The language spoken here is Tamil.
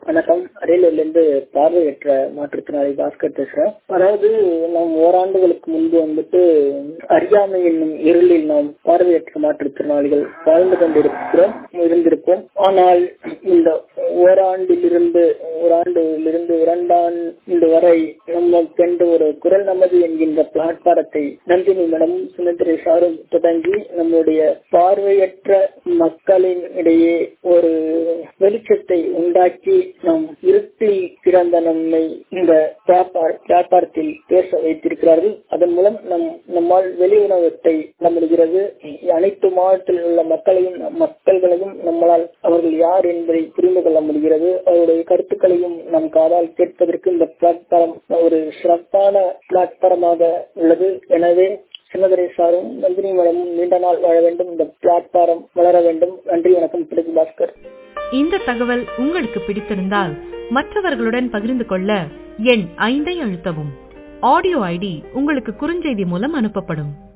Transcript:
வணக்கம் அரியலூர்ல இருந்து பார்வையற்ற மாற்றுத்திறனாளி பாஸ்கர் பேசுறேன் அதாவது நாம் ஓராண்டுகளுக்கு முன்பு வந்துட்டு அறியாமை என்னும் இருளில் நாம் பார்வையற்ற மாற்றுத்திறனாளிகள் வாழ்ந்து கொண்டிருக்கிறோம் இருந்திருப்போம் ஆனால் இந்த ஓராண்டிலிருந்து ஓராண்டிலிருந்து இரண்டாண்டு வரை நம்ம சென்று ஒரு குரல் நமது என்கின்ற பிளாட்பாரத்தை நந்தினி மேடம் சுமந்திரி சாரும் தொடங்கி நம்முடைய பார்வையற்ற மக்களின் இடையே ஒரு வெளிச்சத்தை உண்டாக்கி நாம் இருட்டில் கிடந்த நம்மை இந்த வியாபாரத்தில் பேச வைத்திருக்கிறார்கள் அதன் மூலம் நம் நம்மால் வெளி உணவத்தை முடிகிறது அனைத்து மாவட்டத்தில் உள்ள மக்களையும் மக்கள்களையும் நம்மளால் அவர்கள் யார் என்பதை புரிந்து கொள்ள முடிகிறது அவருடைய கருத்துக்களையும் நம் காதால் கேட்பதற்கு இந்த பிளாட்பாரம் ஒரு சிறப்பான பிளாட்பாரமாக உள்ளது எனவே சின்னதுரை சாரும் நந்தினி மேடமும் நீண்ட நாள் வாழ வேண்டும் இந்த பிளாட்பாரம் வளர வேண்டும் நன்றி வணக்கம் பிடிக்கும் பாஸ்கர் இந்த தகவல் உங்களுக்கு பிடித்திருந்தால் மற்றவர்களுடன் பகிர்ந்து கொள்ள எண் ஐந்தை அழுத்தவும் ஆடியோ ஐடி உங்களுக்கு குறுஞ்செய்தி மூலம் அனுப்பப்படும்